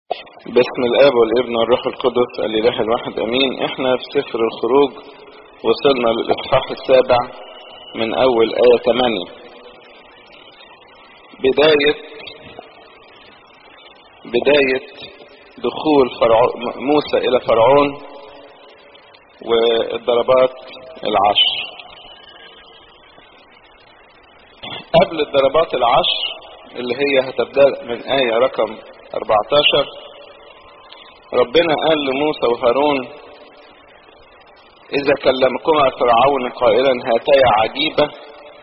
باسم الاب والابن والروح القدس الاله الواحد امين احنا في سفر الخروج وصلنا للاصحاح السابع من اول ايه 8 بداية بداية دخول فرعون موسى الى فرعون والضربات العشر قبل الضربات العشر اللي هي هتبدأ من آية رقم 14 ربنا قال لموسى وهارون إذا كلمكما فرعون قائلا هاتيا عجيبة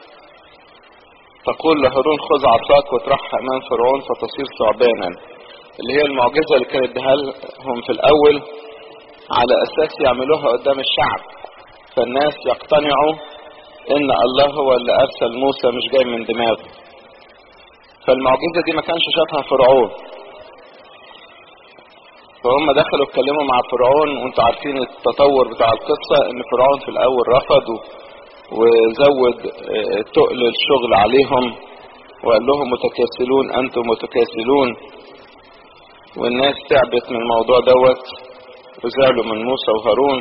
تقول لهارون خذ عصاك واطرحها أمام فرعون فتصير ثعبانا اللي هي المعجزة اللي كانت ادها لهم في الأول على أساس يعملوها قدام الشعب فالناس يقتنعوا إن الله هو اللي أرسل موسى مش جاي من دماغه فالمعجزة دي ما كانش شافها فرعون فهم دخلوا اتكلموا مع فرعون وانتوا عارفين التطور بتاع القصة ان فرعون في الاول رفض وزود تقل الشغل عليهم وقال لهم متكاسلون انتم متكاسلون والناس تعبت من الموضوع دوت وزعلوا من موسى وهارون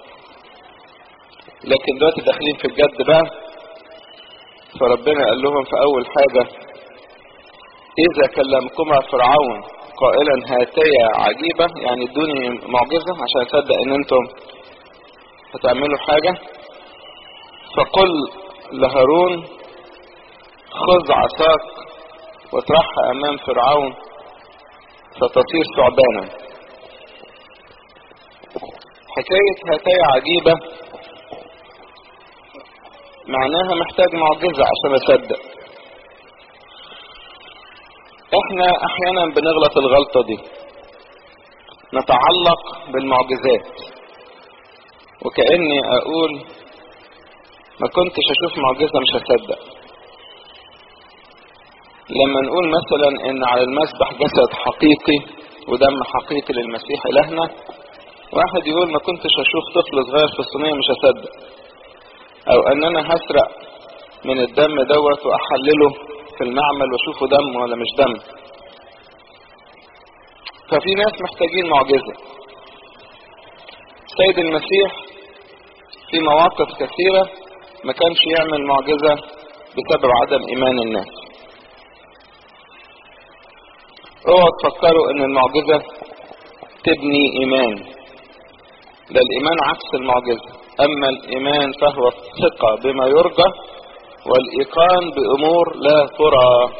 لكن دلوقتي داخلين في الجد بقى فربنا قال لهم في اول حاجة اذا كلمكما فرعون قائلا هاتيا عجيبة يعني ادوني معجزة عشان اصدق ان انتم هتعملوا حاجة فقل لهارون خذ عصاك واطرحها امام فرعون فتصير ثعبانا حكاية هاتيا عجيبة معناها محتاج معجزة عشان اصدق احنا احيانا بنغلط الغلطة دي نتعلق بالمعجزات وكأني اقول ما كنتش اشوف معجزة مش هصدق لما نقول مثلا ان على المسبح جسد حقيقي ودم حقيقي للمسيح الهنا واحد يقول ما كنتش اشوف طفل صغير في الصينية مش هصدق او ان انا هسرق من الدم دوت واحلله في المعمل واشوفه دم ولا مش دم ففي ناس محتاجين معجزة سيد المسيح في مواقف كثيرة ما كانش يعمل معجزة بسبب عدم ايمان الناس اوعوا تفكروا ان المعجزة تبني ايمان ده الايمان عكس المعجزة اما الايمان فهو الثقة بما يرجى والايقان بامور لا ترى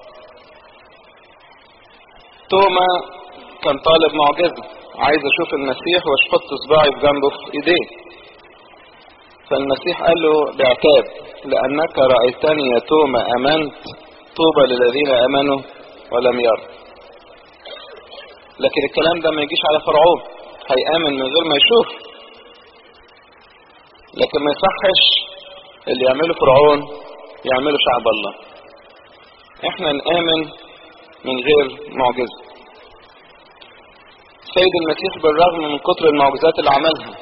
توما كان طالب معجزة عايز اشوف المسيح واشحط صباعي في جنبه في ايديه فالمسيح قال له بعتاب لانك رأيتني يا توما امنت طوبى للذين امنوا ولم يروا لكن الكلام ده ما يجيش على فرعون هيآمن من غير ما يشوف لكن ما يصحش اللي يعمله فرعون يعمله شعب الله احنا نآمن من غير معجزة سيد المسيح بالرغم من كتر المعجزات اللي عملها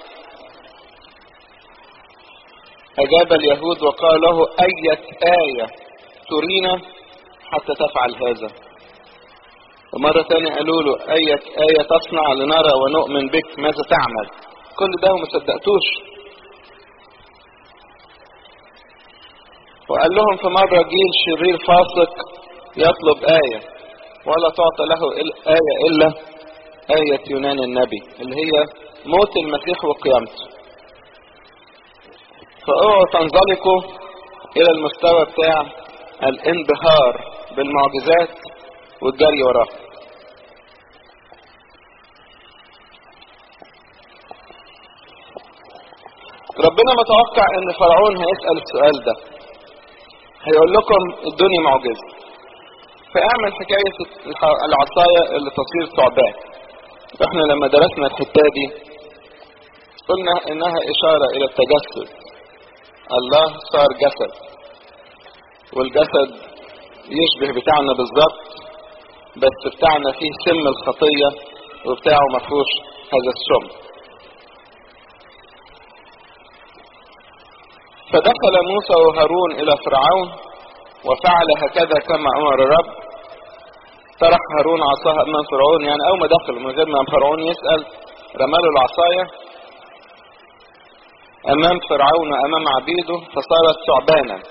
أجاب اليهود وقال له أية آية ترينا حتى تفعل هذا ومرة تانية قالوا له أية آية تصنع لنرى ونؤمن بك ماذا تعمل كل ده وما صدقتوش وقال لهم في مرة جيل شرير فاسق يطلب آية ولا تعطى له آية إلا آية يونان النبي اللي هي موت المسيح وقيامته فاوعوا تنزلقوا إلى المستوى بتاع الانبهار بالمعجزات والجري وراها ربنا متوقع ان فرعون هيسأل السؤال ده هيقول لكم ادوني معجزة فاعمل حكاية العصاية اللي تصير ثعبان احنا لما درسنا الحتة دي قلنا انها اشارة الى التجسد الله صار جسد والجسد يشبه بتاعنا بالظبط بس بتاعنا فيه سم الخطية وبتاعه ما فيهوش هذا السم فدخل موسى وهارون الى فرعون وفعل هكذا كما امر الرب طرح هارون عصاها امام فرعون يعني اول ما دخل من غير ما فرعون يسال رماله العصايه امام فرعون وامام عبيده فصارت ثعبانا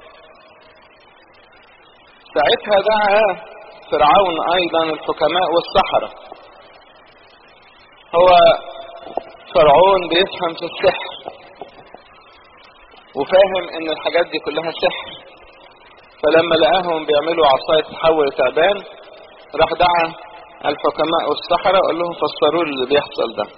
ساعتها دعا فرعون ايضا الحكماء والسحرة هو فرعون بيفهم في السحر وفاهم ان الحاجات دي كلها سحر فلما لقاهم بيعملوا عصاية تحول تعبان راح دعا الحكماء والسحرة وقال لهم فسروا لي اللي بيحصل ده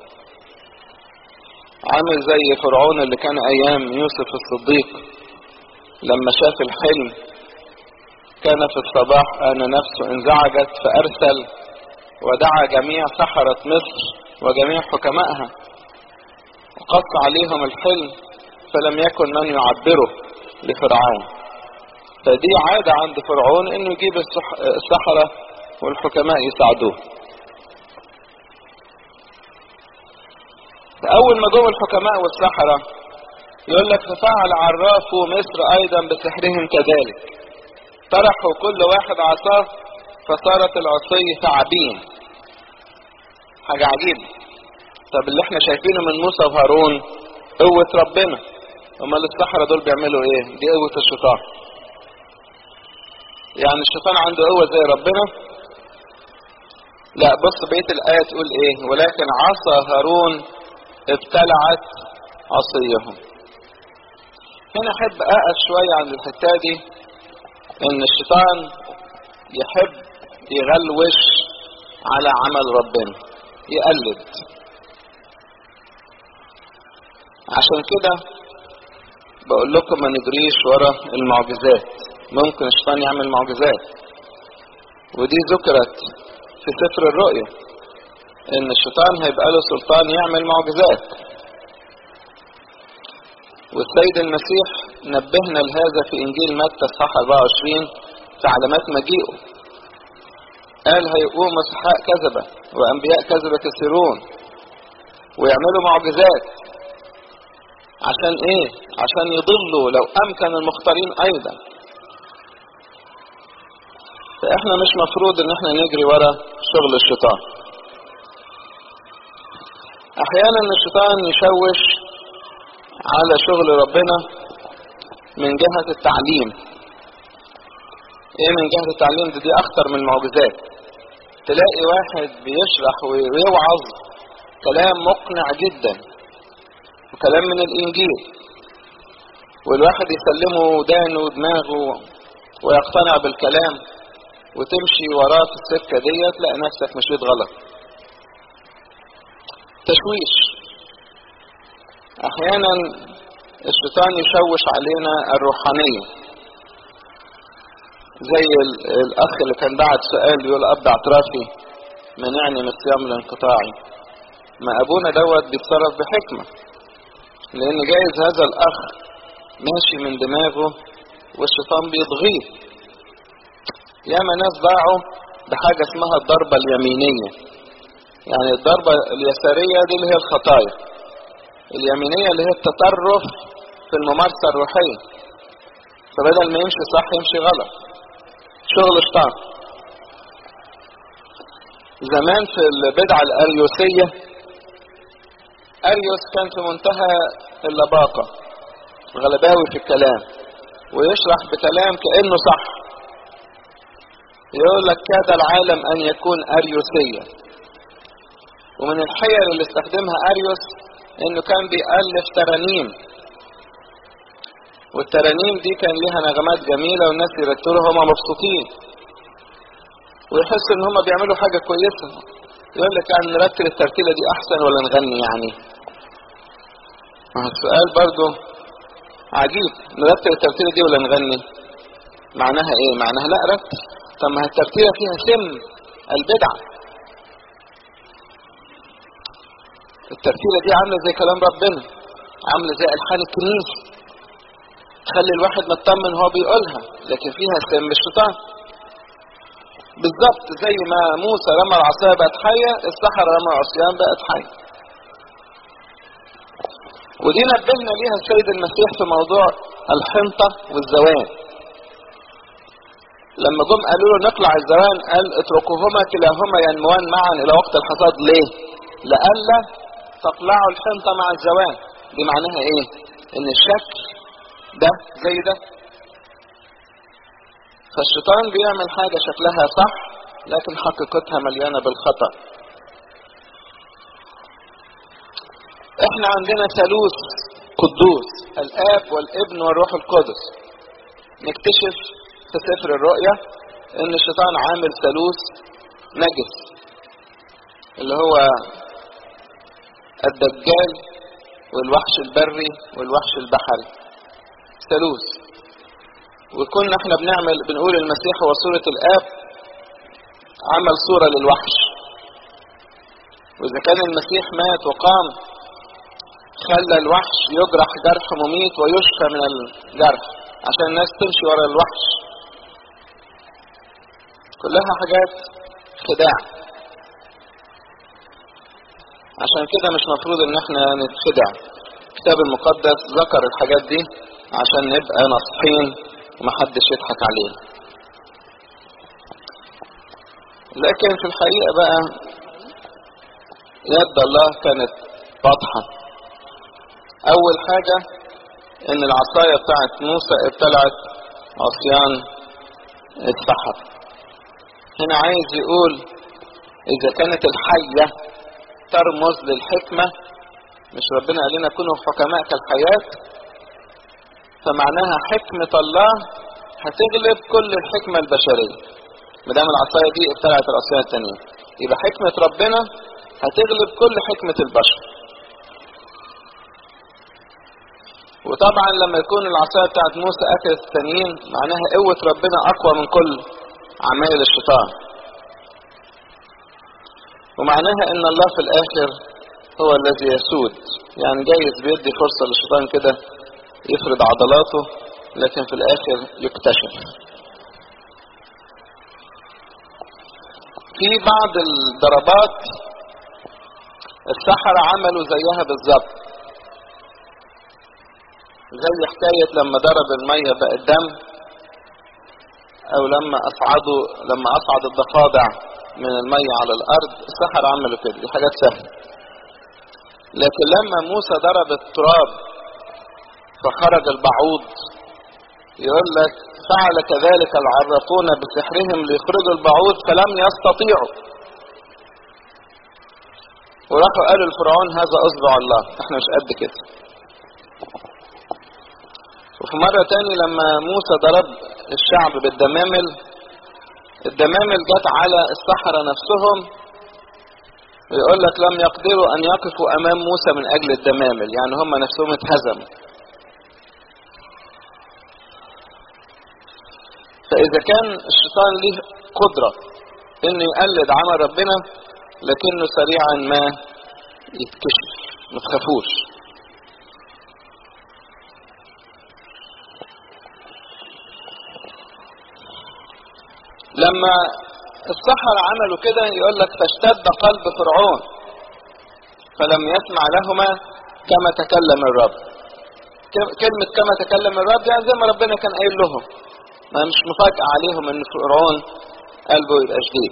عامل زي فرعون اللي كان ايام يوسف الصديق لما شاف الحلم كان في الصباح ان نفسه انزعجت فارسل ودعا جميع سحرة مصر وجميع حكمائها وقص عليهم الحلم فلم يكن من يعبره لفرعون فدي عادة عند فرعون انه يجيب السحرة والحكماء يساعدوه اول ما جم الحكماء والسحرة يقول لك ففعل عرافو مصر ايضا بسحرهم كذلك طرحوا كل واحد عصاه فصارت العصي ثعابين حاجة عجيبة طب اللي احنا شايفينه من موسى وهارون قوة ربنا امال السحرة دول بيعملوا ايه دي قوة الشيطان يعني الشيطان عنده قوة زي ربنا لا بص بقية الآية تقول ايه ولكن عصا هارون ابتلعت عصيهم هنا احب اقف شوية عن الحتة دي ان الشيطان يحب يغلوش على عمل ربنا يقلد عشان كده بقول لكم ما نجريش ورا المعجزات ممكن الشيطان يعمل معجزات ودي ذكرت في سفر الرؤيا ان الشيطان هيبقى له سلطان يعمل معجزات والسيد المسيح نبهنا لهذا في انجيل متى اصحاح 24 في علامات مجيئه قال هيقوم مسحاء كذبة وانبياء كذبة كثيرون ويعملوا معجزات عشان ايه عشان يضلوا لو امكن المختارين ايضا فاحنا مش مفروض ان احنا نجري ورا شغل الشيطان احيانا الشيطان يشوش على شغل ربنا من جهة التعليم ايه من جهة التعليم دي, دي اخطر من المعجزات تلاقي واحد بيشرح ويوعظ كلام مقنع جدا وكلام من الانجيل والواحد يسلمه ودانه ودماغه ويقتنع بالكلام وتمشي وراه في السكة دي تلاقي نفسك مشيت غلط تشويش احيانا الشيطان يشوش علينا الروحانية زي الاخ اللي كان بعت سؤال يقول اب اعترافي منعني من الصيام الانقطاعي ما ابونا دوت بيتصرف بحكمة لان جايز هذا الاخ ماشي من دماغه والشيطان بيضغيه ياما ناس ضاعوا بحاجة اسمها الضربة اليمينية يعني الضربة اليسارية دي اللي هي الخطايا اليمينية اللي هي التطرف في الممارسة الروحية فبدل ما يمشي صح يمشي غلط شغل شيطان زمان في البدعة الأريوسية أريوس كان في منتهى اللباقة غلباوي في الكلام ويشرح بكلام كأنه صح يقول لك كاد العالم أن يكون أريوسيا ومن الحيل اللي استخدمها أريوس انه كان بيألف ترانيم والترانيم دي كان ليها نغمات جميلة والناس يرتلوا هما مبسوطين ويحسوا ان هما بيعملوا حاجة كويسة يقول لك يعني نرتل الترتيلة دي احسن ولا نغني يعني السؤال برضو عجيب نرتل الترتيلة دي ولا نغني معناها ايه معناها لا رتل طب ما الترتيلة فيها سم البدعة الترتيلة دي عاملة زي كلام ربنا عاملة زي ألحان الكنيسة تخلي الواحد مطمن هو بيقولها لكن فيها سم الشيطان بالظبط زي ما موسى رمى العصاية بقت حية السحرة رمى العصيان بقت حية ودي نبهنا ليها السيد المسيح في موضوع الحنطة والزواج لما جم قالوا له نقلع الزوان قال اتركوهما كلاهما ينموان معا الى وقت الحصاد ليه لئلا تقلعوا الحنطة مع الزوان دي معناها ايه ان الشكل ده زي ده فالشيطان بيعمل حاجة شكلها صح لكن حقيقتها مليانة بالخطأ احنا عندنا ثالوث قدوس الاب والابن والروح القدس نكتشف في سفر الرؤيا ان الشيطان عامل ثالوث نجس اللي هو الدجال والوحش البري والوحش البحري ثالوث وكنا احنا بنعمل بنقول المسيح هو صورة الاب عمل صورة للوحش واذا كان المسيح مات وقام خلى الوحش يجرح جرح مميت ويشفى من الجرح عشان الناس تمشي ورا الوحش كلها حاجات خداع عشان كده مش مفروض ان احنا نتخدع الكتاب المقدس ذكر الحاجات دي عشان نبقى ناصحين ومحدش يضحك علينا لكن في الحقيقة بقى يد الله كانت واضحة اول حاجة ان العصاية بتاعت موسى ابتلعت عصيان السحر هنا عايز يقول اذا كانت الحية ترمز للحكمة مش ربنا قال لنا كونوا حكماء كالحياة فمعناها حكمة الله هتغلب كل الحكمة البشرية مدام العصاية دي ابتلعت العصاية التانية يبقى حكمة ربنا هتغلب كل حكمة البشر وطبعا لما يكون العصاية بتاعت موسى أكلت التانيين معناها قوة ربنا أقوى من كل عمايل الشيطان ومعناها ان الله في الاخر هو الذي يسود يعني جايز بيدي فرصة للشيطان كده يفرض عضلاته لكن في الاخر يكتشف في بعض الضربات السحرة عملوا زيها بالظبط زي حكاية لما ضرب المية بقى الدم او لما اصعدوا لما اصعد الضفادع من المية على الارض السحر عملوا كده دي حاجات سهلة لكن لما موسى ضرب التراب فخرج البعوض يقول لك فعل كذلك العرافون بسحرهم ليخرجوا البعوض فلم يستطيعوا وراحوا قالوا لفرعون هذا اصبع الله احنا مش قد كده وفي مرة تاني لما موسى ضرب الشعب بالدمامل الدمامل جت على الصحراء نفسهم ويقول لك لم يقدروا ان يقفوا امام موسى من اجل الدمامل يعني هم نفسهم اتهزموا فاذا كان الشيطان ليه قدرة انه يقلد عمل ربنا لكنه سريعا ما يتكشف ما تخافوش لما السحرة عملوا كده يقول لك فاشتد قلب فرعون فلم يسمع لهما كما تكلم الرب كلمة كما تكلم الرب يعني زي ما ربنا كان قايل لهم ما مش مفاجأة عليهم ان فرعون قلبه يبقى شديد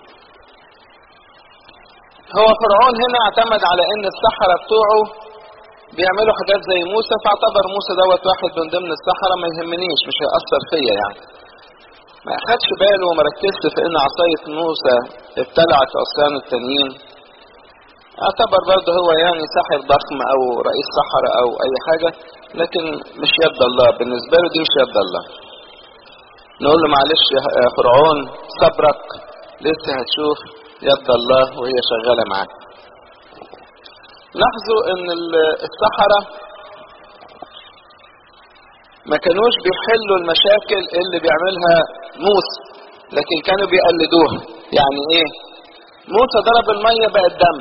هو فرعون هنا اعتمد على ان السحرة بتوعه بيعملوا حاجات زي موسى فاعتبر موسى دوت واحد من ضمن السحرة ما يهمنيش مش هيأثر فيا يعني ما اخدش باله وما ركزش في ان عصاية موسى ابتلعت عصيان التانيين اعتبر برضه هو يعني ساحر ضخم او رئيس سحرة او اي حاجة لكن مش يد الله بالنسبة له دي مش يد الله نقول له معلش يا فرعون صبرك لسه هتشوف يد الله وهي شغالة معاك لاحظوا ان السحرة ما كانوش بيحلوا المشاكل اللي بيعملها موسى لكن كانوا بيقلدوها يعني ايه موسى ضرب المية بقت دم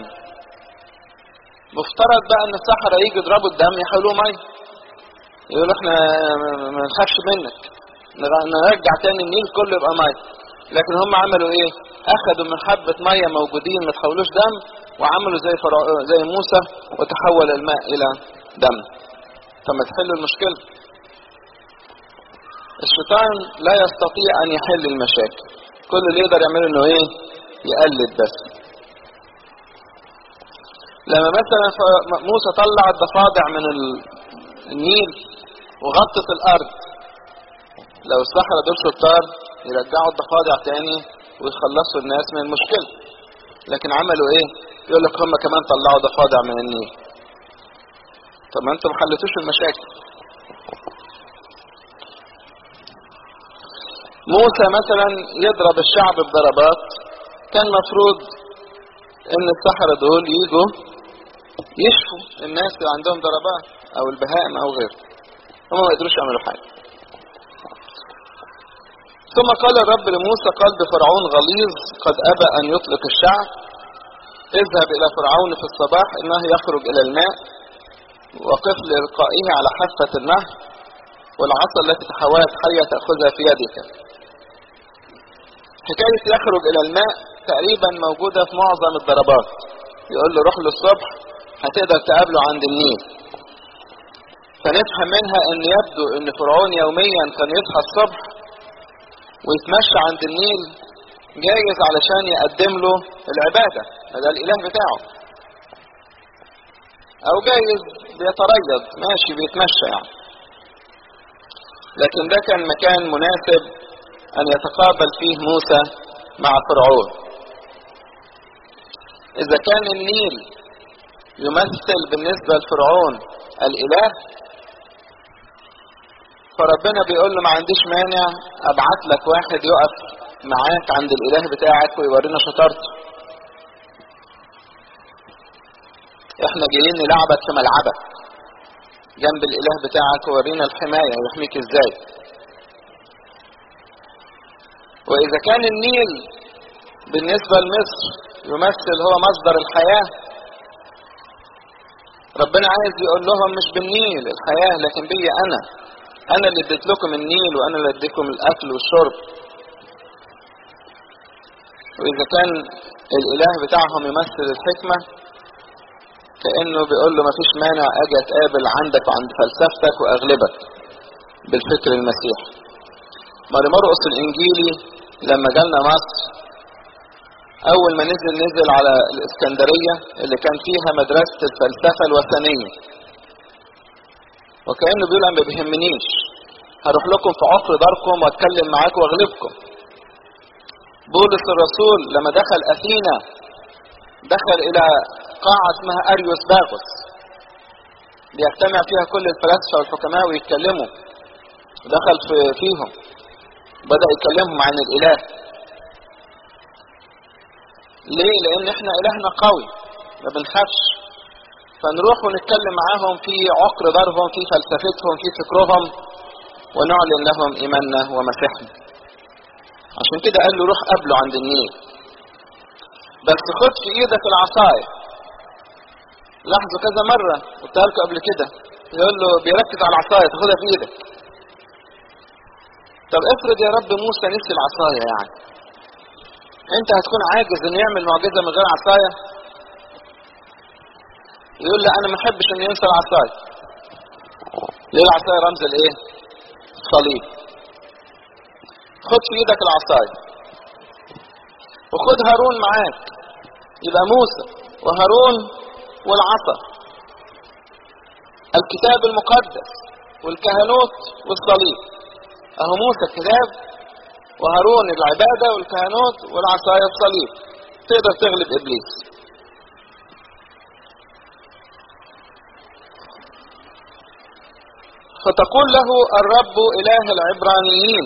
مفترض بقى ان السحرة يجي يضربوا الدم يحولوه مية يقولوا احنا ما نخافش منك نرجع تاني النيل كله يبقى مية لكن هم عملوا ايه اخدوا من حبة مية موجودين ما تحولوش دم وعملوا زي فرع... زي موسى وتحول الماء الى دم طب ما تحلوا المشكلة الشيطان لا يستطيع ان يحل المشاكل كل اللي يقدر يعمله انه ايه يقلد بس لما مثلا موسى طلع الضفادع من النيل وغطت الارض لو الصحراء دول شطار يرجعوا الضفادع تاني ويخلصوا الناس من المشكلة لكن عملوا ايه يقول لك هم كمان طلعوا ضفادع من النيل طب ما انتم ما حلتوش المشاكل موسى مثلا يضرب الشعب بضربات كان مفروض ان السحرة دول يجوا يشفوا الناس اللي عندهم ضربات او البهائم او غيره هم ما يقدروش يعملوا حاجة ثم قال الرب لموسى قلب فرعون غليظ قد ابى ان يطلق الشعب اذهب الى فرعون في الصباح انه يخرج الى الماء وقف لإلقائه على حافة النهر والعصا التي تحولت حية تأخذها في يدك حكاية يخرج إلى الماء تقريبا موجودة في معظم الضربات يقول له روح له الصبح هتقدر تقابله عند النيل فنفهم منها ان يبدو ان فرعون يوميا كان يصحى الصبح ويتمشى عند النيل جايز علشان يقدم له العبادة هذا الاله بتاعه او جايز بيتريض ماشي بيتمشى يعني لكن ده كان مكان مناسب ان يتقابل فيه موسى مع فرعون اذا كان النيل يمثل بالنسبة لفرعون الاله فربنا بيقول له ما عنديش مانع ابعت لك واحد يقف معاك عند الاله بتاعك ويورينا شطارته احنا جايين نلعبك في ملعبك جنب الاله بتاعك وورينا الحماية يحميك ازاي واذا كان النيل بالنسبة لمصر يمثل هو مصدر الحياة ربنا عايز يقول لهم مش بالنيل الحياة لكن بي انا انا اللي اديت لكم النيل وانا اللي اديتكم الاكل والشرب واذا كان الاله بتاعهم يمثل الحكمة كأنه بيقول له مفيش مانع اجي اتقابل عندك وعند فلسفتك واغلبك بالفكر المسيحي ماري مرقس الانجيلي لما جالنا مصر اول ما نزل نزل على الاسكندرية اللي كان فيها مدرسة الفلسفة الوثنية وكأنه بيقول انا ما بيهمنيش هروح لكم في عقر داركم واتكلم معاكم واغلبكم بولس الرسول لما دخل اثينا دخل الى قاعة اسمها اريوس باغوس بيجتمع فيها كل الفلاسفة والحكماء ويتكلموا دخل في فيهم بدأ يكلمهم عن الاله ليه لان احنا الهنا قوي ما بنخافش فنروح ونتكلم معاهم في عقر دارهم في فلسفتهم في فكرهم ونعلن لهم ايماننا ومسيحنا عشان كده قال له روح قبله عند النيل بس خد في ايدك العصاية لاحظوا كذا مرة قلتها لكم قبل كده يقول له بيركز على العصاية تاخدها في ايدك طب افرض يا رب موسى نسي العصاية يعني انت هتكون عاجز انه يعمل معجزة من غير عصاية يقول لا انا ما احبش ان ينسى العصاية ليه العصاية رمز الايه الصليب خد في ايدك العصاية وخد هارون معاك يبقى موسى وهارون والعصا الكتاب المقدس والكهنوت والصليب اهو موسى الكتاب وهارون العبادة والكهنوت والعصاية الصليب تقدر تغلب ابليس فتقول له الرب اله العبرانيين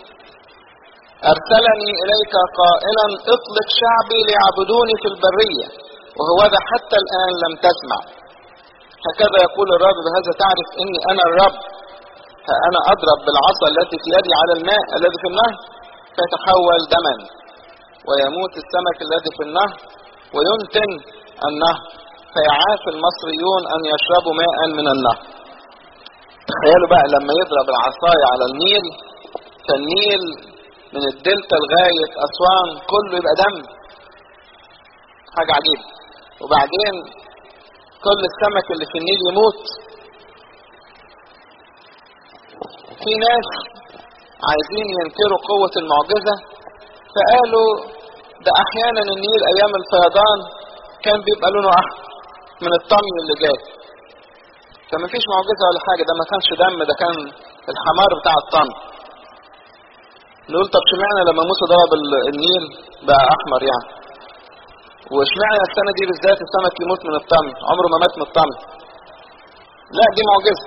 ارسلني اليك قائلا اطلق شعبي ليعبدوني في البرية وهو ذا حتى الان لم تسمع هكذا يقول الرب بهذا تعرف اني انا الرب ها انا اضرب بالعصا التي في يدي على الماء الذي في النهر فيتحول دما ويموت السمك الذي في النهر وينتن النهر فيعاف المصريون ان يشربوا ماء من النهر تخيلوا بقى لما يضرب العصاية على النيل فالنيل من الدلتا لغاية أسوان كله يبقى دم حاجة عجيبة وبعدين كل السمك اللي في النيل يموت في ناس عايزين ينكروا قوة المعجزة فقالوا ده احيانا النيل ايام الفيضان كان بيبقى لونه احمر من الطمي اللي جاي فما فيش معجزة ولا حاجة ده ما كانش دم ده كان الحمار بتاع الطمي نقول طب شمعنا لما موسى ضرب النيل بقى احمر يعني واشمعنى السنة دي بالذات السمك يموت من الطمي عمره ما مات من الطمي لا دي معجزة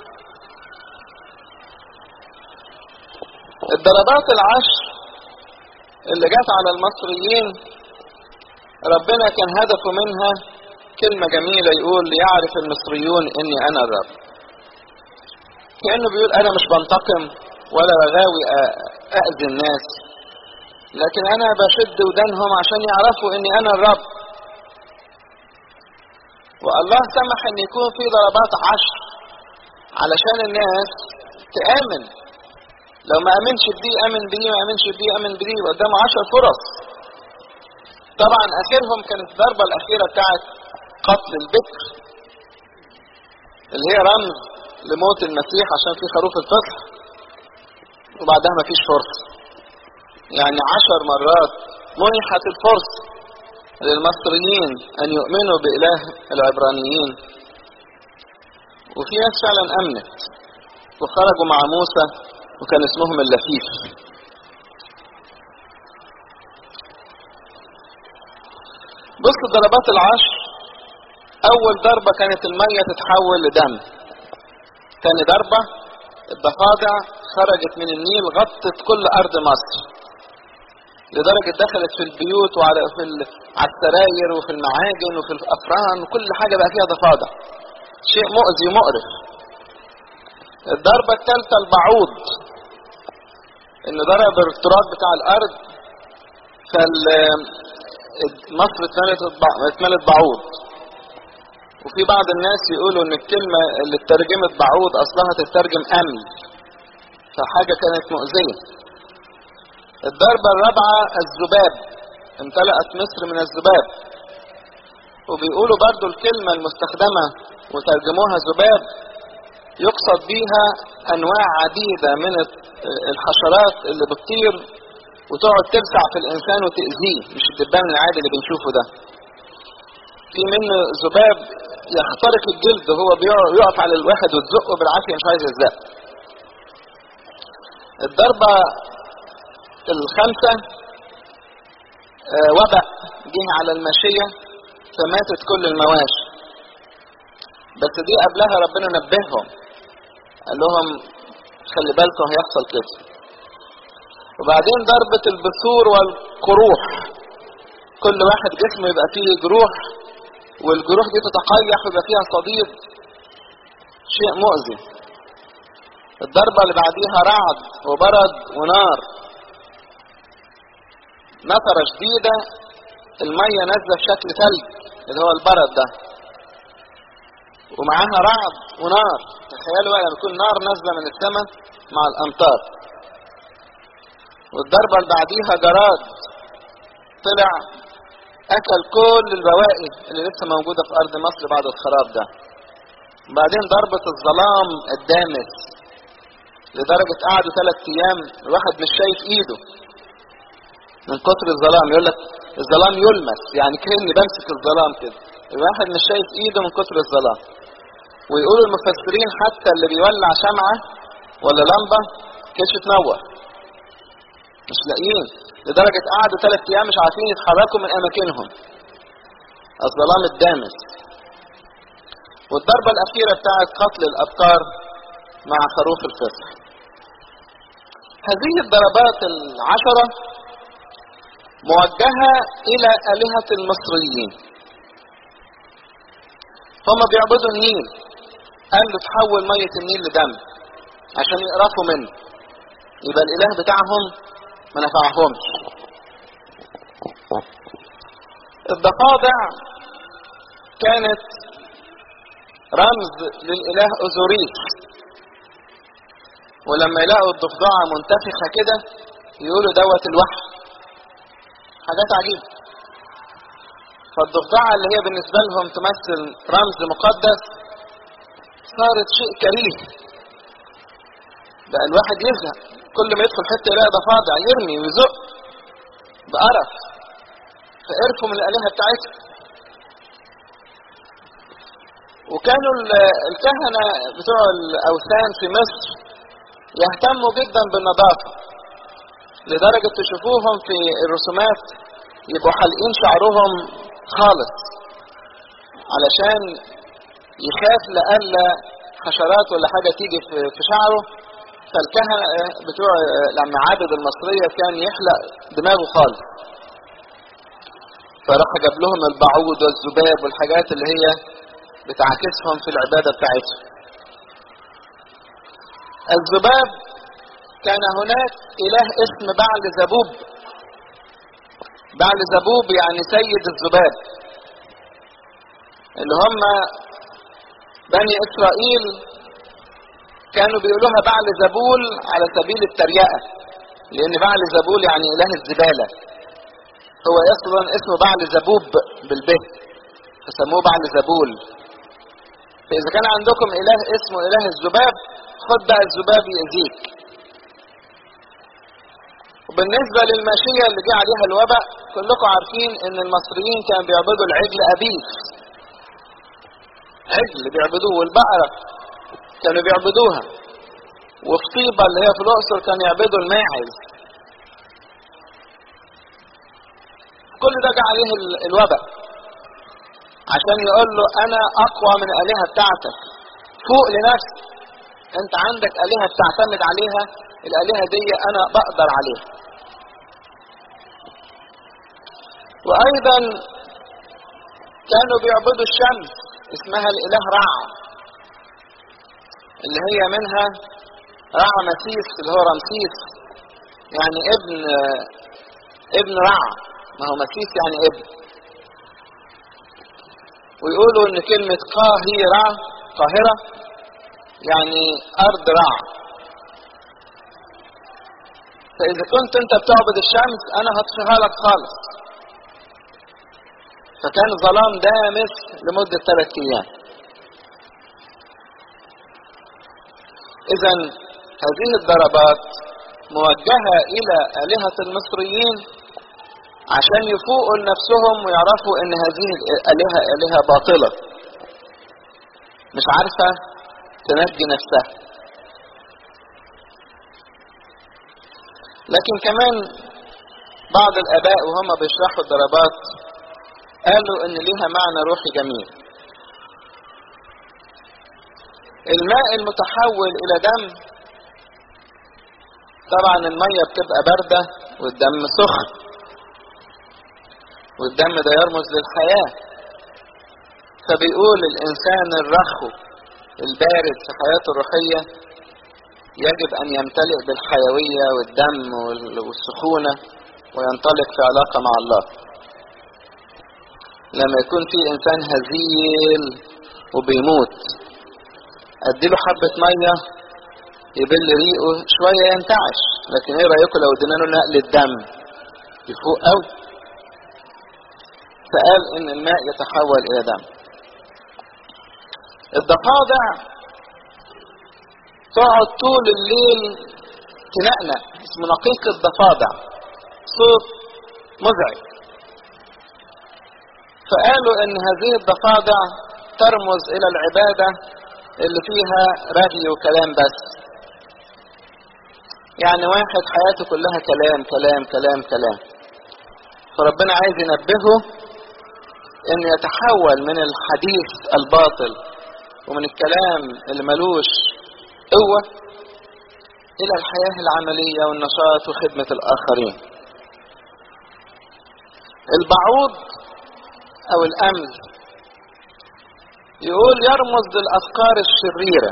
الضربات العشر اللي جت على المصريين ربنا كان هدفه منها كلمة جميلة يقول ليعرف المصريون اني انا الرب كأنه بيقول انا مش بنتقم ولا بغاوي اذي الناس لكن انا بشد ودانهم عشان يعرفوا اني انا الرب والله سمح ان يكون في ضربات عشر علشان الناس تآمن لو ما امنش بدي امن بدي ما امنش بدي امن بدي قدامه عشر فرص طبعا اخرهم كانت الضربة الاخيرة بتاعت قتل البكر اللي هي رمز لموت المسيح عشان في خروف الفصح وبعدها ما فيش فرصة يعني عشر مرات منحت الفرصة للمصريين ان يؤمنوا باله العبرانيين وفي ناس فعلا امنت وخرجوا مع موسى وكان اسمهم اللفيف بص ضربات العشر اول ضربة كانت المية تتحول لدم تاني ضربة الضفادع خرجت من النيل غطت كل ارض مصر لدرجة دخلت في البيوت وعلى في ال... على السراير وفي المعاجن وفي الافران وكل حاجة بقى فيها ضفادع شيء مؤذي ومقرف الضربة الثالثة البعوض ان ضرب التراب بتاع الارض فال مصر اتملت اتملت بعوض وفي بعض الناس يقولوا ان الكلمة اللي اترجمت بعوض اصلها تترجم امل فحاجة كانت مؤذية الضربة الرابعة الذباب امتلأت مصر من الذباب وبيقولوا برضو الكلمة المستخدمة وترجموها ذباب يقصد بيها انواع عديدة من الحشرات اللي بتطير وتقعد تلسع في الانسان وتأذيه مش الدبان العادي اللي بنشوفه ده في منه ذباب يخترق الجلد هو بيقف على الواحد وتزقه بالعافية مش عايز يزق الضربة الخامسة وبأ جه على الماشية فماتت كل المواشي بس دي قبلها ربنا نبههم قال لهم خلي بالكم هيحصل كده وبعدين ضربة البثور والقروح كل واحد جسمه يبقى فيه جروح والجروح دي تتقيح ويبقى فيها صديد شيء مؤذي الضربة اللي بعديها رعد وبرد ونار نطرة شديدة المية نازلة في شكل ثلج اللي هو البرد ده ومعاها رعد ونار تخيلوا بقى لما يكون نار نازلة من السماء مع الأمطار والضربة اللي بعديها جراد طلع أكل كل البواقي اللي لسه موجودة في أرض مصر بعد الخراب ده بعدين ضربة الظلام الدامس لدرجة قعدوا ثلاث أيام الواحد مش شايف إيده من كتر الظلام يقول لك الظلام يلمس يعني كأني بمسك الظلام كده الواحد مش شايف إيده من كتر الظلام ويقولوا المفسرين حتى اللي بيولع شمعة ولا لمبة كانش تنور مش لاقيين لدرجة قعدوا ثلاث ايام مش عارفين يتحركوا من اماكنهم الظلام الدامس والضربة الاخيرة بتاعت قتل الابقار مع خروف الفصح هذه الضربات العشرة موجهة الى الهة المصريين هم بيعبدوا النيل قال له تحول مية النيل لدم عشان يقرفوا منه يبقى الاله بتاعهم ما نفعهمش الضفادع كانت رمز للاله اوزوريس ولما يلاقوا الضفدعة منتفخة كده يقولوا دوت الوحي حاجات عجيبة فالضفدعة اللي هي بالنسبة لهم تمثل رمز مقدس صارت شيء كريه بقى الواحد يزهق كل ما يدخل حته يلاقي ضفادع يرمي ويزق بقرف فقرفوا من الالهه بتاعتهم وكانوا الكهنه بتوع الاوثان في مصر يهتموا جدا بالنظافه لدرجه تشوفوهم في الرسومات يبقوا حالقين شعرهم خالص علشان يخاف لألا حشرات ولا حاجة تيجي في شعره فالكهنة بتوع المعابد المصرية كان يحلق دماغه خالص فراح جاب لهم البعوض والذباب والحاجات اللي هي بتعاكسهم في العبادة بتاعتهم الذباب كان هناك إله اسم بعل زبوب بعل زبوب يعني سيد الذباب اللي هم بني اسرائيل كانوا بيقولوها بعل زبول على سبيل التريقة لان بعل زبول يعني اله الزبالة هو اصلا اسمه بعل زبوب بالبه فسموه بعل زبول فاذا كان عندكم اله اسمه اله الذباب خد بقى الذباب يأذيك وبالنسبة للماشية اللي جه عليها الوباء كلكم عارفين ان المصريين كانوا بيعبدوا العجل ابيس عجل بيعبدوه والبقرة كانوا بيعبدوها وفي طيبة اللي هي في الأقصر كانوا يعبدوا الماعز كل ده جه عليه الوباء عشان يقول له أنا أقوى من الآلهة بتاعتك فوق لنفسك أنت عندك آلهة بتعتمد عليها الآلهة دي أنا بقدر عليها وأيضا كانوا بيعبدوا الشمس اسمها الاله رع اللي هي منها رع مسيس اللي هو رمسيس يعني ابن ابن رع ما هو مسيس يعني ابن ويقولوا ان كلمة قاهرة قاهرة يعني ارض رع فاذا كنت انت بتعبد الشمس انا هطفيها لك خالص فكان ظلام دامس لمدة ثلاث أيام إذا هذه الضربات موجهة إلى آلهة المصريين عشان يفوقوا لنفسهم ويعرفوا إن هذه الآلهة آلهة باطلة مش عارفة تنجي نفسها لكن كمان بعض الآباء وهم بيشرحوا الضربات قالوا ان ليها معنى روحي جميل الماء المتحول الى دم طبعا المية بتبقى باردة والدم سخن والدم ده يرمز للحياة فبيقول الانسان الرخو البارد في حياته الروحية يجب ان يمتلئ بالحيوية والدم والسخونة وينطلق في علاقة مع الله لما يكون في انسان هزيل وبيموت اديله حبة مية يبل ريقه شوية ينتعش لكن ايه رأيكم لو ادينا له نقل الدم يفوق قوي فقال ان الماء يتحول الى دم الضفادع تقعد طول الليل تنقنق اسمه نقيق الضفادع صوت مزعج فقالوا ان هذه الضفادع ترمز الى العبادة اللي فيها رغي وكلام بس يعني واحد حياته كلها كلام كلام كلام كلام فربنا عايز ينبهه ان يتحول من الحديث الباطل ومن الكلام اللي ملوش قوة الى الحياة العملية والنشاط وخدمة الاخرين البعوض او الامل يقول يرمز للافكار الشريرة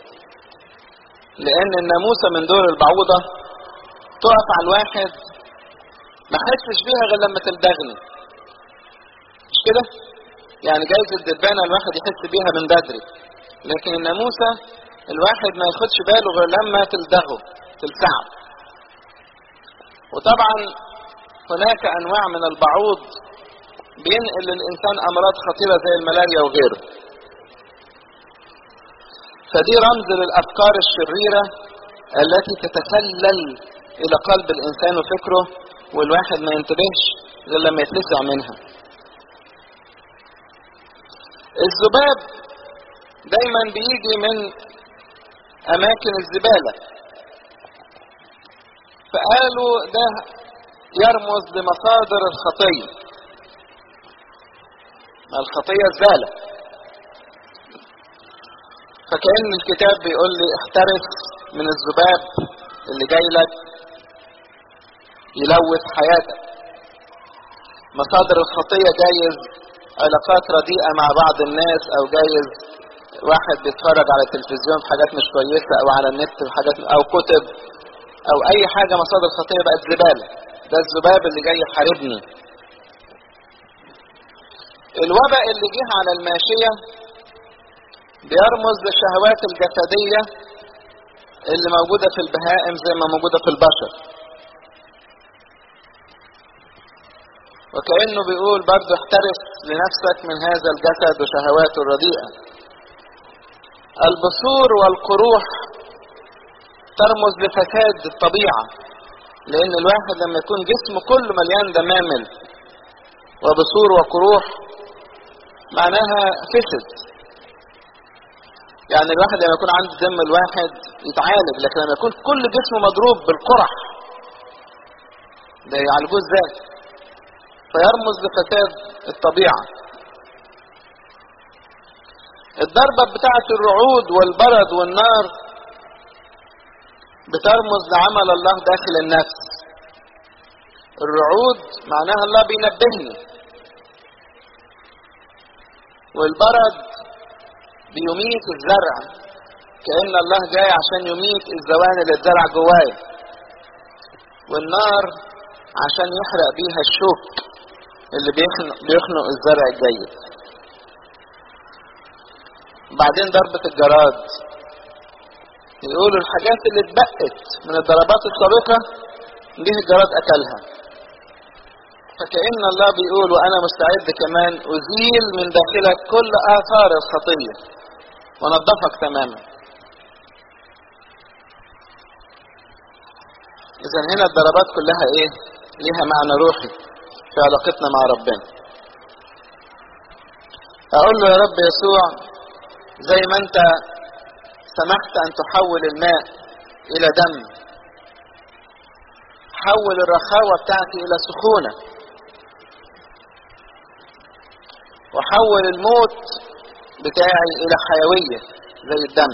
لان الناموسة من دور البعوضة تقف على الواحد ما حسش بيها غير لما تلدغني مش كده يعني جايز الدبانة الواحد يحس بيها من بدري لكن الناموسة الواحد ما ياخدش باله غير لما تلدغه تلسعه وطبعا هناك انواع من البعوض بينقل للإنسان أمراض خطيرة زي الملاريا وغيره فدي رمز للأفكار الشريرة التي تتسلل الى قلب الانسان وفكره والواحد ما ينتبهش غير لما يتلسع منها الذباب دايما بيجي من اماكن الزبالة فقالوا ده يرمز لمصادر الخطية ما الخطية الزالة فكأن الكتاب بيقول لي احترس من الذباب اللي جاي لك يلوث حياتك مصادر الخطية جايز علاقات رديئة مع بعض الناس او جايز واحد بيتفرج على التلفزيون في حاجات مش كويسة او على النت في حاجات او كتب او اي حاجة مصادر خطية بقت زبالة ده الذباب اللي جاي يحاربني الوباء اللي جه على الماشية بيرمز للشهوات الجسدية اللي موجودة في البهائم زي ما موجودة في البشر وكأنه بيقول برضه احترس لنفسك من هذا الجسد وشهواته الرديئة البثور والقروح ترمز لفساد الطبيعة لأن الواحد لما يكون جسمه كله مليان دمامل وبثور وقروح معناها فسد يعني الواحد لما يكون عنده دم الواحد يتعالج لكن لما يكون كل جسمه مضروب بالقرح ده يعالجوه ازاي فيرمز لفساد الطبيعة الضربة بتاعة الرعود والبرد والنار بترمز لعمل الله داخل النفس الرعود معناها الله بينبهني والبرد بيميت الزرع كأن الله جاي عشان يميت الزوان اللي اتزرع جوايا والنار عشان يحرق بيها الشوك اللي بيخنق, بيخنق الزرع الجيد بعدين ضربة الجراد يقولوا الحاجات اللي اتبقت من الضربات السابقة جه الجراد أكلها فكأن الله بيقول وأنا مستعد كمان أزيل من داخلك كل آثار الخطية ونظفك تماما إذا هنا الضربات كلها إيه؟ ليها معنى روحي في علاقتنا مع ربنا. أقول له يا رب يسوع زي ما أنت سمحت أن تحول الماء إلى دم حول الرخاوة بتاعتي إلى سخونة وحول الموت بتاعي إلى حيوية زي الدم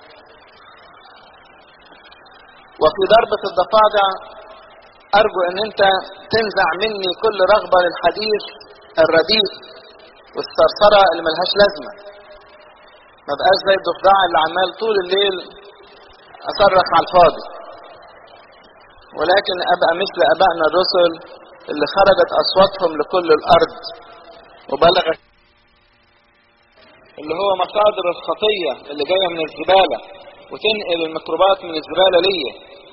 وفي ضربة الضفادع أرجو أن أنت تنزع مني كل رغبة للحديث الرديء والثرثرة اللي ملهاش لازمة ما بقاش زي الضفدع اللي عمال طول الليل أصرخ على الفاضي ولكن أبقى مثل أبائنا الرسل اللي خرجت أصواتهم لكل الأرض وبلغت اللي هو مصادر الخطية اللي جاية من الزبالة وتنقل الميكروبات من الزبالة ليا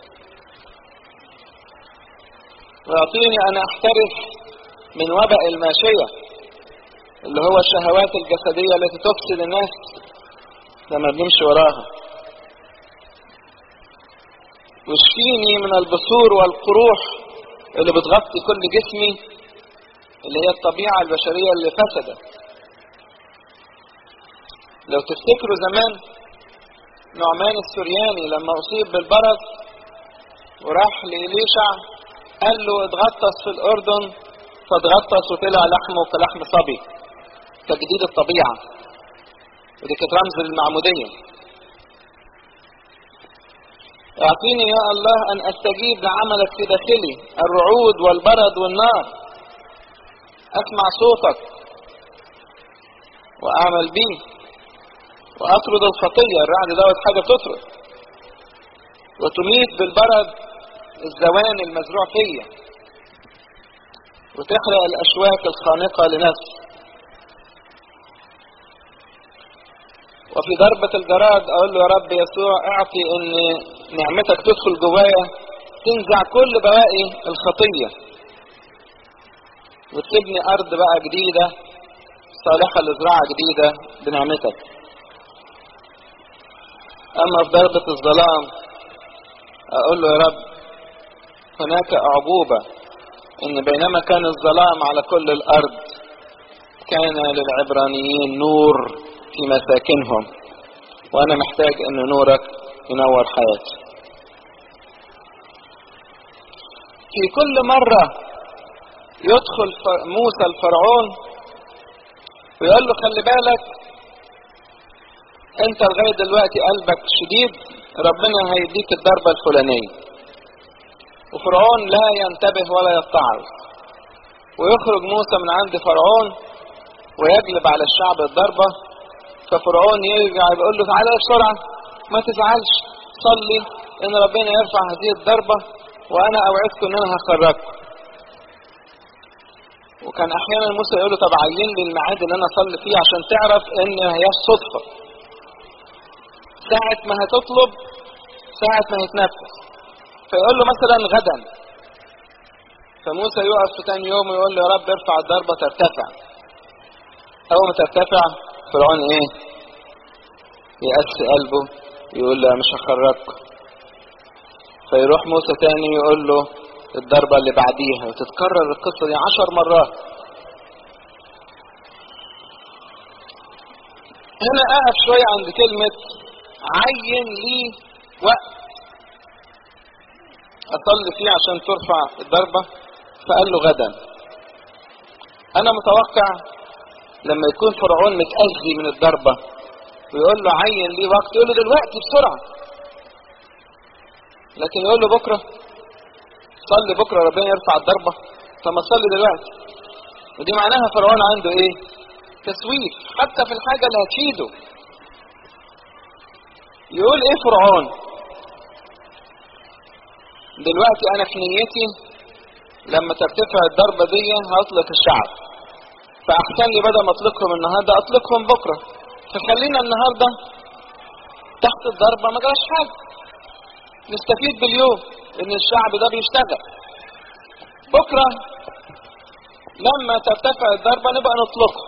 ويعطيني أن أحترس من وباء الماشية اللي هو الشهوات الجسدية التي تفسد الناس لما بنمشي وراها واشفيني من البثور والقروح اللي بتغطي كل جسمي اللي هي الطبيعة البشرية اللي فسدت لو تفتكروا زمان نعمان السرياني لما أصيب بالبرص وراح لإليشع قال له اتغطس في الأردن فاتغطس وطلع لحمه كلحم صبي تجديد الطبيعة ودي كانت رمز للمعمودية اعطيني يا الله ان استجيب لعملك في داخلي الرعود والبرد والنار اسمع صوتك واعمل بيه واطرد الخطية الرعد دوت حاجة تطرد وتميت بالبرد الزوان المزروع فيا وتحرق الاشواك الخانقة لنفسي وفي ضربة الجراد اقول له يا رب يسوع اعطي ان نعمتك تدخل جوايا تنزع كل بواقي الخطية وتبني ارض بقى جديدة صالحة لزراعة جديدة بنعمتك اما في ضربة الظلام اقول له يا رب هناك اعجوبة ان بينما كان الظلام على كل الارض كان للعبرانيين نور في مساكنهم وانا محتاج ان نورك ينور حياتي في كل مرة يدخل موسى الفرعون ويقول له خلي بالك انت لغاية دلوقتي قلبك شديد ربنا هيديك الضربة الفلانية وفرعون لا ينتبه ولا يتعظ ويخرج موسى من عند فرعون ويجلب على الشعب الضربة ففرعون يرجع يقول له تعالى بسرعة ما تزعلش صلي ان ربنا يرفع هذه الضربة وانا اوعدكم ان انا هخرجكم وكان احيانا موسى يقول له طب عين لي الميعاد اللي انا اصلي فيه عشان تعرف ان هي صدفة ساعة ما هتطلب ساعة ما هيتنفس فيقول له مثلا غدا فموسى يقف في تاني يوم ويقول له يا رب ارفع الضربة ترتفع اول ما ترتفع فرعون ايه يقسي قلبه يقول له مش هخرجكم فيروح موسى تاني يقول له الضربة اللي بعديها وتتكرر القصة دي عشر مرات هنا اقف شوية عند كلمة عين لي وقت اصلي فيه عشان ترفع الضربة فقال له غدا انا متوقع لما يكون فرعون متأذي من الضربة ويقول له عين لي وقت يقول له دلوقتي بسرعة لكن يقول له بكرة صلي بكرة ربنا يرفع الضربة فما صلي دلوقتي ودي معناها فرعون عنده ايه تسويف حتى في الحاجة اللي هتفيده يقول ايه فرعون دلوقتي انا في نيتي لما ترتفع الضربة دي هطلق الشعب فاحسن لي بدل ما اطلقهم النهاردة اطلقهم بكرة فخلينا النهاردة تحت الضربة ما جراش حاجة نستفيد باليوم ان الشعب ده بيشتغل بكرة لما ترتفع الضربة نبقى نطلقه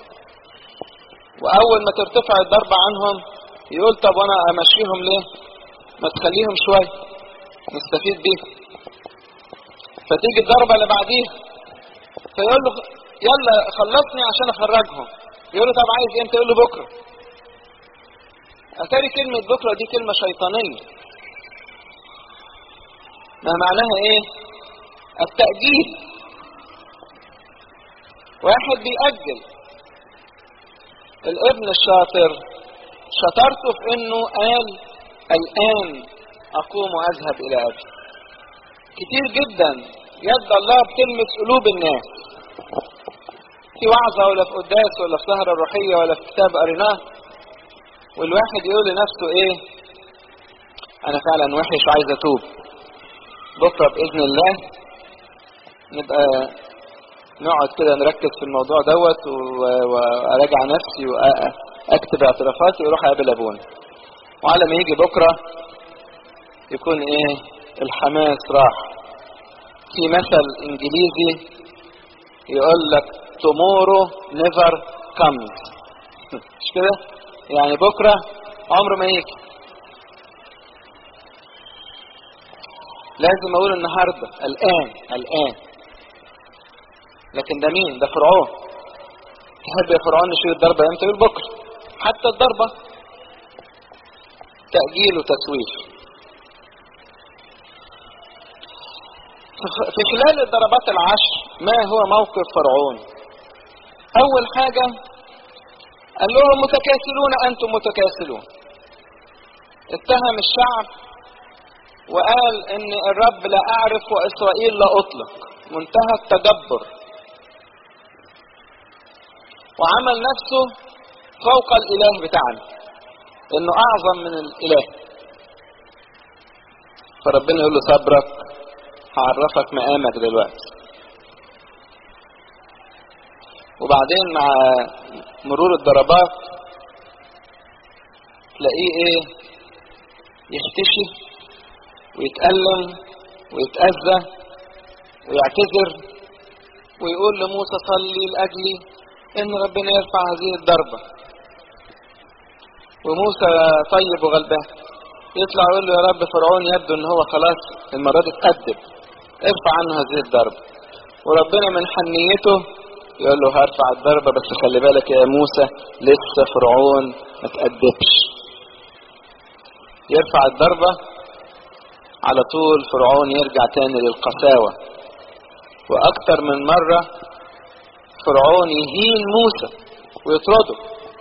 واول ما ترتفع الضربة عنهم يقول طب وانا امشيهم ليه ما تخليهم شوية نستفيد بيهم فتيجي الضربة اللي بعديها فيقول له يلا خلصني عشان اخرجهم يقول له طب عايز ايه انت يقول له بكرة اتاري كلمة بكرة دي كلمة شيطانية ما معناها ايه التأجيل واحد بيأجل الابن الشاطر شطرته في انه قال الان اقوم واذهب الى ابي كتير جدا يد الله بتلمس قلوب الناس في وعظة ولا في قداس ولا في سهرة روحية ولا في كتاب قريناه والواحد يقول لنفسه ايه انا فعلا وحش وعايز اتوب بكرة بإذن الله نبقى نقعد كده نركز في الموضوع دوت وأراجع نفسي وأكتب اعترافاتي وأروح أقابل أبونا وعلى ما يجي بكرة يكون إيه الحماس راح في مثل إنجليزي يقول لك tomorrow never comes مش كده يعني بكرة عمره ما يجي لازم اقول النهاردة الان الان لكن ده مين ده فرعون تحب يا فرعون نشيل الضربة امتى يقول بكرة حتى الضربة تأجيل وتسويف في خلال الضربات العشر ما هو موقف فرعون اول حاجة قال لهم متكاسلون انتم متكاسلون اتهم الشعب وقال ان الرب لا اعرف واسرائيل لا اطلق منتهى التجبر وعمل نفسه فوق الاله بتاعنا انه اعظم من الاله فربنا يقول له صبرك هعرفك مقامك دلوقتي وبعدين مع مرور الضربات تلاقيه ايه يختشي ويتألم ويتأذى ويعتذر ويقول لموسى صلي لأجلي إن ربنا يرفع هذه الضربة وموسى طيب وغلبان يطلع يقول له يا رب فرعون يبدو ان هو خلاص المرة دي اتأدب ارفع عنه هذه الضربة وربنا من حنيته يقول له هرفع الضربة بس خلي بالك يا موسى لسه فرعون ما تأدبش يرفع الضربة على طول فرعون يرجع تاني للقساوة واكتر من مرة فرعون يهين موسى ويطرده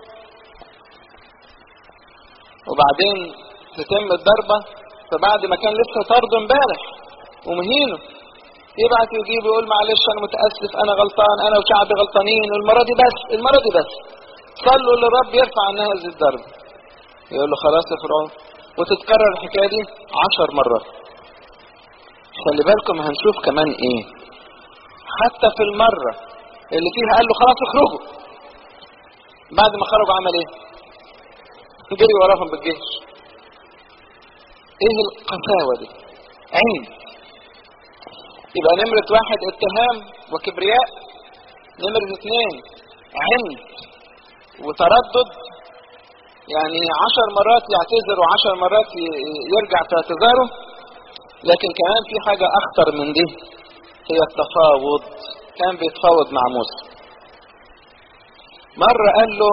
وبعدين تتم الضربة فبعد ما كان لسه طرده امبارح ومهينه يبعت يجيب يقول معلش انا متاسف انا غلطان انا وشعبي غلطانين والمره دي بس المره دي بس صلوا للرب يرفع عنها هذه الضربه يقول له خلاص يا فرعون وتتكرر الحكايه دي عشر مرات خلي بالكم هنشوف كمان ايه حتى في المره اللي فيها قال له خلاص اخرجوا بعد ما خرجوا عمل ايه جري وراهم بالجيش ايه القساوه دي عين يبقى نمرة واحد اتهام وكبرياء نمرة اثنين عند وتردد يعني عشر مرات يعتذر وعشر مرات يرجع في اعتذاره لكن كمان في حاجة اخطر من دي هي التفاوض كان بيتفاوض مع موسى مرة قال له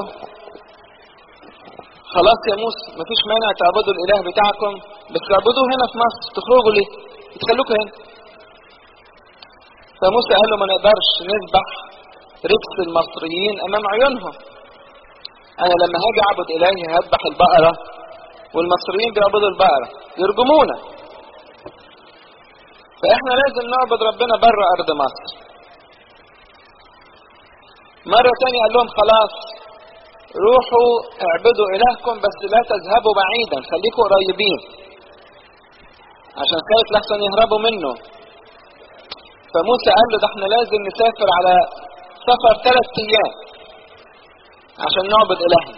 خلاص يا موسى مفيش مانع تعبدوا الاله بتاعكم بس تعبدوه هنا في مصر تخرجوا ليه تخلوكوا هنا فموسى قال له ما نقدرش نذبح رجس المصريين امام عيونهم انا لما هاجي اعبد الهي هذبح البقرة والمصريين بيعبدوا البقرة يرجمونا فاحنا لازم نعبد ربنا بره ارض مصر مرة تانية قال لهم خلاص روحوا اعبدوا الهكم بس لا تذهبوا بعيدا خليكم قريبين عشان خايف لحسن يهربوا منه فموسى قال له ده احنا لازم نسافر على سفر ثلاث ايام عشان نعبد الهنا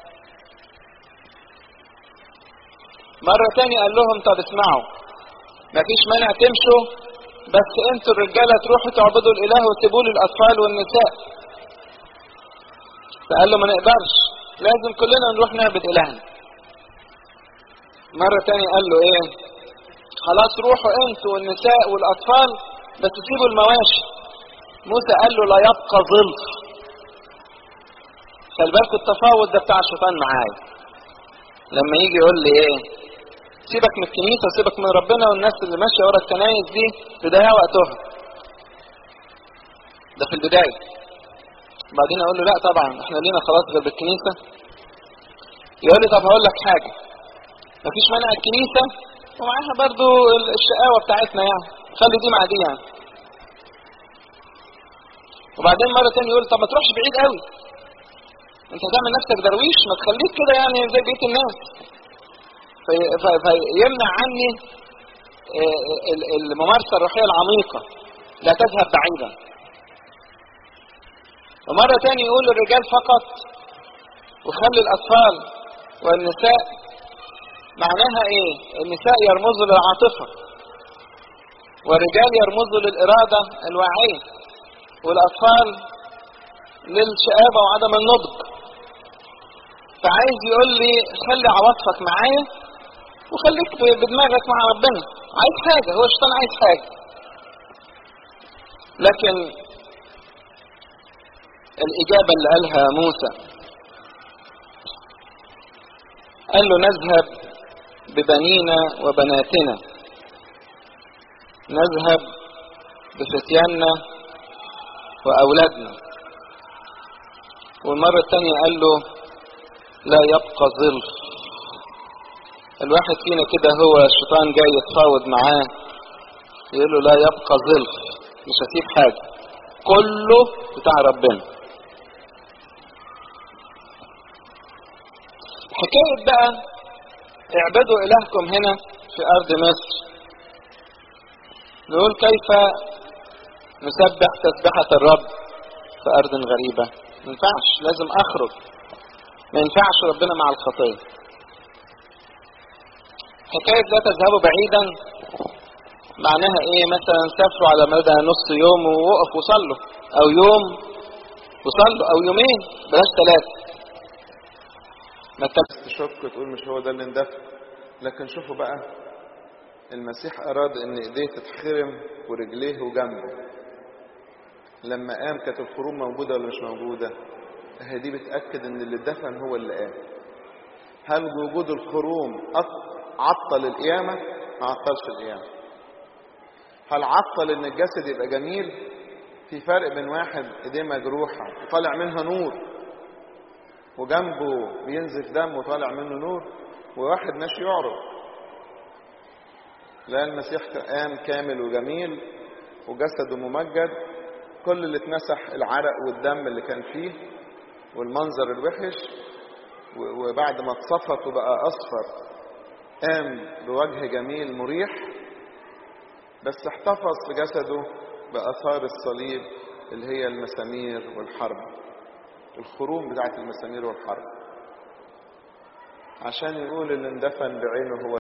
مرة تاني قال لهم طب اسمعوا مفيش مانع تمشوا بس انتوا الرجالة تروحوا تعبدوا الاله وتسيبوا لي الاطفال والنساء فقال له ما نقدرش لازم كلنا نروح نعبد الهنا مرة تاني قال له ايه خلاص روحوا انتوا والنساء والاطفال بس سيبوا المواشي موسى قال له لا يبقى ظلف خلي بالكوا التفاوض ده بتاع الشيطان معايا لما يجي يقول لي ايه سيبك من الكنيسه وسيبك من ربنا والناس اللي ماشيه ورا الكنايس دي بدايه وقتها ده في البدايه بعدين اقول له لا طبعا احنا لينا خلاص غير بالكنيسه يقول لي طب هقول لك حاجه مفيش مانع الكنيسه ومعاها برضو الشقاوه بتاعتنا يعني خلي دي مع دي يعني وبعدين مرة تاني يقول طب ما تروحش بعيد قوي انت هتعمل نفسك درويش ما تخليك كده يعني زي بقية الناس في في فيمنع عني الممارسة الروحية العميقة لا تذهب بعيدا ومرة تاني يقول للرجال فقط وخلي الأطفال والنساء معناها ايه النساء يرمزوا للعاطفة والرجال يرمزوا للإرادة الواعية والأطفال للشقابة وعدم النضج فعايز يقول لي خلي عواطفك معايا وخليك بدماغك مع ربنا عايز حاجة هو الشيطان عايز حاجة لكن الإجابة اللي قالها موسى قال له نذهب ببنينا وبناتنا نذهب بفتياننا وأولادنا والمرة الثانية قال له لا يبقى ظلف الواحد فينا كده هو الشيطان جاي يتفاوض معاه يقول له لا يبقى ظلف مش هسيب حاجة كله بتاع ربنا حكاية بقى اعبدوا إلهكم هنا في أرض مصر نقول كيف نسبح تسبحة الرب في أرض غريبة ما ينفعش لازم أخرج ما ينفعش ربنا مع الخطية حكاية لا تذهبوا بعيدا معناها ايه مثلا سافروا على مدى نص يوم ووقفوا وصلوا او يوم وصلوا او يومين بلاش ثلاثة تشك تقول مش هو ده اللي اندفع لكن شوفوا بقى المسيح أراد إن إيديه تتخرم ورجليه وجنبه لما قام كانت الخروم موجودة ولا مش موجودة؟ هي دي بتأكد إن اللي دفن هو اللي قام. هل وجود الخروم عطل القيامة؟ ما عطلش القيامة. هل عطل إن الجسد يبقى جميل؟ في فرق بين واحد إيديه مجروحة وطالع منها نور وجنبه بينزف دم وطالع منه نور وواحد ماشي يعرض لا المسيح قام كامل وجميل وجسده ممجد كل اللي اتمسح العرق والدم اللي كان فيه والمنظر الوحش وبعد ما اتصفت وبقى اصفر قام بوجه جميل مريح بس احتفظ في جسده باثار الصليب اللي هي المسامير والحرب الخروم بتاعت المسامير والحرب عشان يقول اللي اندفن بعينه هو